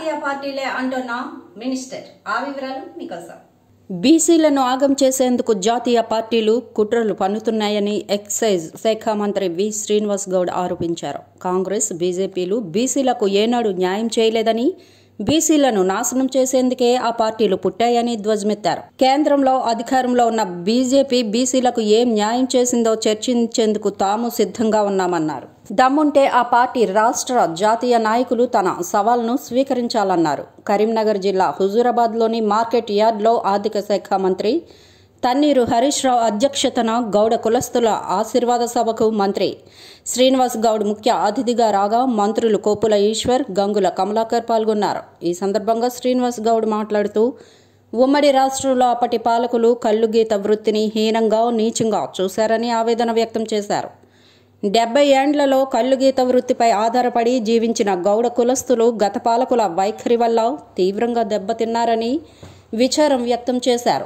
జాతీయ పార్టీలే అంటున్న మినిస్టర్ ఆ వివరాలు మీకోసం బీసీలను ఆగం చేసేందుకు జాతీయ పార్టీలు కుట్రలు పన్నుతున్నాయని ఎక్సైజ్ శాఖ మంత్రి వి శ్రీనివాస్ గౌడ్ ఆరోపించారు కాంగ్రెస్ బీజేపీలు బీసీలకు ఏనాడు న్యాయం చేయలేదని బీసీలను నాశనం చేసేందుకే ఆ పార్టీలు పుట్టాయని ధ్వజమెత్తారు కేంద్రంలో అధికారంలో ఉన్న బీజేపీ బీసీలకు ఏం న్యాయం చేసిందో చర్చించేందుకు తాము సిద్ధంగా ఉన్నామన్నారు దమ్ముంటే ఆ పార్టీ రాష్ట్ర జాతీయ నాయకులు తన సవాల్ను స్వీకరించాలన్నారు కరీంనగర్ జిల్లా హుజూరాబాద్లోని మార్కెట్ యార్డ్లో ఆర్థిక శాఖ మంత్రి తన్నీరు హరీష్ రావు అధ్యక్షతన గౌడ కులస్తుల ఆశీర్వాద సభకు మంత్రి శ్రీనివాస్ గౌడ్ ముఖ్య అతిథిగా రాగా మంత్రులు కోపుల ఈశ్వర్ గంగుల కమలాకర్ పాల్గొన్నారు ఈ సందర్భంగా శ్రీనివాస్ గౌడ్ మాట్లాడుతూ ఉమ్మడి రాష్ట్రంలో అప్పటి పాలకులు కల్లుగీత వృత్తిని హీనంగా నీచంగా చూశారని ఆవేదన వ్యక్తం చేశారు డెబ్బై ఏండ్లలో కల్లుగీత వృత్తిపై ఆధారపడి జీవించిన గౌడ కులస్తులు గత పాలకుల వైఖరి వల్ల తీవ్రంగా దెబ్బతిన్నారని విచారం వ్యక్తం చేశారు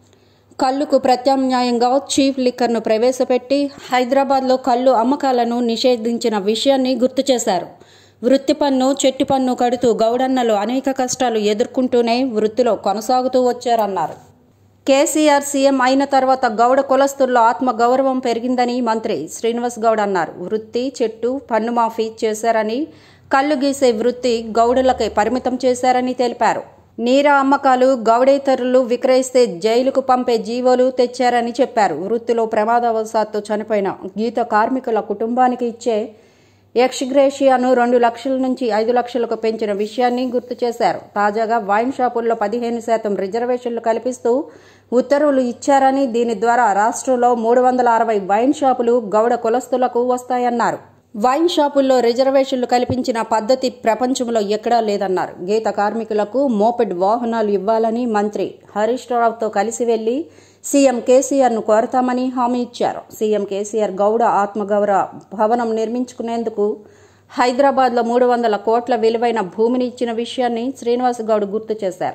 కల్లుకు ప్రత్యామ్నాయంగా చీఫ్ లిక్కర్ను ప్రవేశపెట్టి హైదరాబాద్లో కల్లు అమ్మకాలను నిషేధించిన విషయాన్ని గుర్తు చేశారు వృత్తి పన్ను చెట్టు పన్ను కడుతూ గౌడన్నలు అనేక కష్టాలు ఎదుర్కొంటూనే వృత్తిలో కొనసాగుతూ వచ్చారన్నారు కేసీఆర్ సీఎం అయిన తర్వాత గౌడ కులస్తుల్లో ఆత్మగౌరవం పెరిగిందని మంత్రి శ్రీనివాస్ గౌడ్ అన్నారు వృత్తి చెట్టు పన్ను మాఫీ చేశారని కళ్ళు గీసే వృత్తి గౌడులకే పరిమితం చేశారని తెలిపారు నీరా అమ్మకాలు గౌడేతరులు విక్రయిస్తే జైలుకు పంపే జీవోలు తెచ్చారని చెప్పారు వృత్తిలో ప్రమాదవశాత్తు చనిపోయిన గీత కార్మికుల కుటుంబానికి ఇచ్చే ఎక్స్గ్రేషియాను రెండు లక్షల నుంచి ఐదు లక్షలకు పెంచిన విషయాన్ని గుర్తు చేశారు తాజాగా వైన్ షాపుల్లో పదిహేను శాతం రిజర్వేషన్లు కల్పిస్తూ ఉత్తర్వులు ఇచ్చారని దీని ద్వారా రాష్ట్రంలో మూడు వందల అరవై వైన్ షాపులు గౌడ కులస్తులకు వస్తాయన్నారు వైన్ షాపుల్లో రిజర్వేషన్లు కల్పించిన పద్ధతి ప్రపంచంలో ఎక్కడా లేదన్నారు గీత కార్మికులకు మోపెడ్ వాహనాలు ఇవ్వాలని మంత్రి హరీష్ రావుతో కలిసి వెళ్లి సీఎం కేసీఆర్ ను కోరతామని హామీ ఇచ్చారు సీఎం కేసీఆర్ గౌడ ఆత్మగౌరవ భవనం నిర్మించుకునేందుకు హైదరాబాద్లో మూడు వందల కోట్ల విలువైన భూమిని ఇచ్చిన విషయాన్ని శ్రీనివాస్ గౌడ్ గుర్తు చేశారు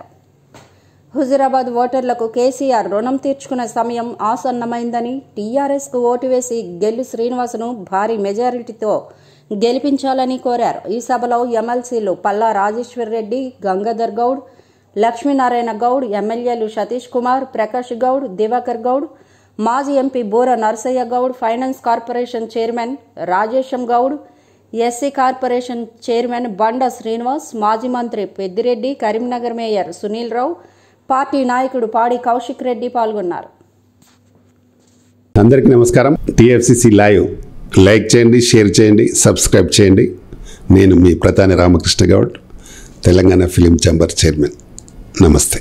హుజురాబాద్ ఓటర్లకు కేసీఆర్ రుణం తీర్చుకునే సమయం ఆసన్నమైందని టీఆర్ఎస్ కు ఓటు వేసి గెల్లు శ్రీనివాసును భారీ మెజారిటీతో గెలిపించాలని కోరారు ఈ సభలో ఎమ్మెల్సీలు పల్లా రాజేశ్వర్ రెడ్డి గంగాధర్ గౌడ్ లక్ష్మీనారాయణ గౌడ్ ఎమ్మెల్యేలు సతీష్ కుమార్ ప్రకాష్ గౌడ్ దివాకర్ గౌడ్ మాజీ MP Boora Narasaiah Goud finance corporation chairman Rajesham Goud SC corporation chairman Banda Srinivas మాజీ మంత్రి పెద్దిరెడ్డి కరీంనగర్ మేయర్ సునీల్ రావు పార్టీ నాయకుడు పాడి కౌశిక్ రెడ్డి పాల్గొన్నారు అందరికీ నమస్కారం టిఎఫ్సిసి లైవ్ లైక్ చేయండి షేర్ చేయండి సబ్స్క్రైబ్ చేయండి నేను మీ ప్రధాని Ramakrishna Goud Telangana film chamber chairman నమస్తే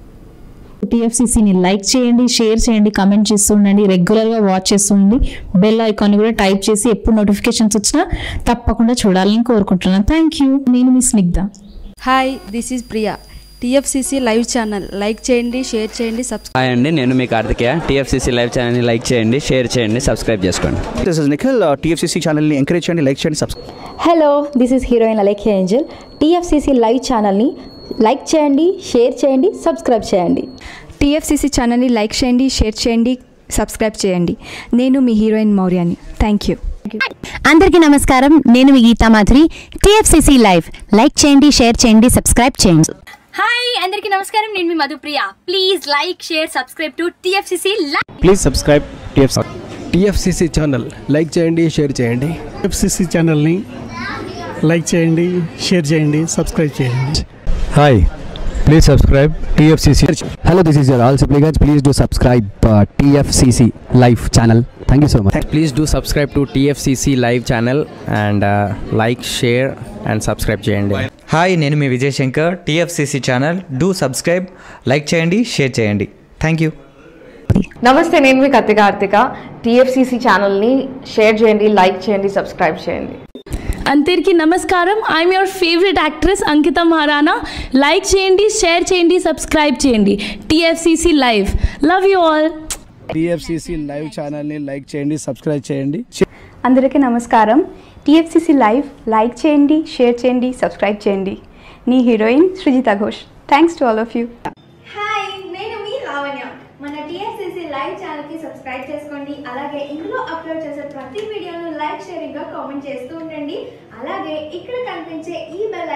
టీఎఫ్సీసీని లైక్ చేయండి షేర్ చేయండి కమెంట్ చేస్తూ ఉండండి రెగ్యులర్గా వాచ్ చేస్తూ ఉండండి బెల్ ఐకాన్ కూడా టైప్ చేసి ఎప్పుడు నోటిఫికేషన్స్ వచ్చినా తప్పకుండా చూడాలని కోరుకుంటున్నాను థ్యాంక్ యూ నేను మీ Snigdha hi this is Priya TFCC live channel like చేయండి షేర్ చేయండి సబ్స్క్రైబ్ హాయ్ అండి నేను మీ కార్తికేయ టీఎఫ్సీసీ లైవ్ ఛానల్ని లైక్ చేయండి షేర్ చేయండి సబ్స్క్రైబ్ చేసుకోండి దిస్ ఇస్ నిఖిల్ టీఎఫ్సీసీ ఛానల్ని ఎంకరేజ్ చేయండి లైక్ చేయండి subscribe hello this is heroine Alekhya angel TFCC live ఛానల్ని లైక్ చేయండి షేర్ చేయండి సబ్స్క్రైబ్ చేయండి టీఎఫ్సిసి ఛానల్ని లైక్ చేయండి షేర్ చేయండి సబ్స్క్రైబ్ చేయండి నేను మీ హీరోయిన్ మౌర్యాని థ్యాంక్ యూ అందరికీ నమస్కారం నేను మీ Geetha Madhuri TFCC live like చేయండి షేర్ చేయండి సబ్స్క్రైబ్ చేయండి హాయ్ అందరికీ నమస్కారం నేను మీ Madhupriya please like share subscribe to TFCC live please subscribe TFC TFCC channel like చేయండి షేర్ చేయండి ఎఫ్సిసి ఛానల్ని లైక్ చేయండి షేర్ చేయండి సబ్స్క్రైబ్ చేయండి hi please subscribe TFCC hello this is your Rahul Sipligunj please do subscribe TFCC live channel thank you so much please do subscribe to TFCC live channel and like share and subscribe చేయండి hi నేను మీ Vijay Shankar TFCC channel do subscribe like చేయండి share చేయండి thank you నమస్తే నేను మీ Kathi Karthika TFCC ఛానల్ని share చేయండి లైక్ చేయండి సబ్స్క్రైబ్ చేయండి అందరికీ నమస్కారం I'm your favourite actress Ankita Maharana like చేయండి షేర్ చేయండి సబ్స్క్రైబ్ చేయండి TFCC live love you all TFCC live ఛానల్ని లైక్ చేయండి సబ్స్క్రైబ్ చేయండి అందరికీ నమస్కారం టీఎఫ్సిసి లైవ్ లైక్ చేయండి షేర్ చేయండి సబ్స్క్రైబ్ చేయండి నీ heroine Srijita Ghosh thanks to all of you hi నేను మీ లావణ్య మన టీఎస్సీసీ లైవ్ ఛానల్కి సబ్స్క్రైబ్ చేసుకోండి అలాగే ఇందులో అప్లోడ్ చేసే ప్రతి వీడియోను లైక్ షేరింగ్గా కామెంట్ చేస్తూ ఉండండి అలాగే ఇక్కడ కనిపించే ఈ బెల్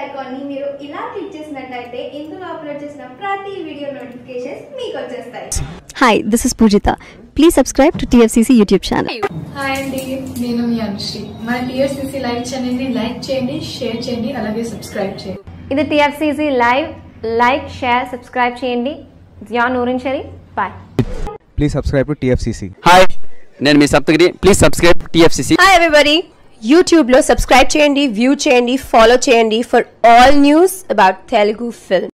ఐకాన్ని మీరు ఇలా క్లిక్ చేసినట్టయితే ఇందులో అప్లోడ్ చేసిన ప్రతి వీడియో నోటిఫికేషన్స్ మీకు వచ్చేస్తాయి Hi, this is Pujita. Please subscribe to TFCC YouTube channel. Hi అండి నేను మీ అనుశ్రీ మన టీఎస్సీసీ లైవ్ ఛానల్ని లైక్ చేయండి షేర్ చేయండి అలాగే సబ్స్క్రైబ్ చేయండి ఇది TFCC live like share subscribe చేయండి Zia Noorin Sharif bye please subscribe to TFCC hi నేను మీ Saptagiri please subscribe TFCC hi everybody యూట్యూబ్లో సబ్స్క్రైబ్ చేయండి వ్యూ చేయండి ఫాలో చేయండి for all news about Telugu film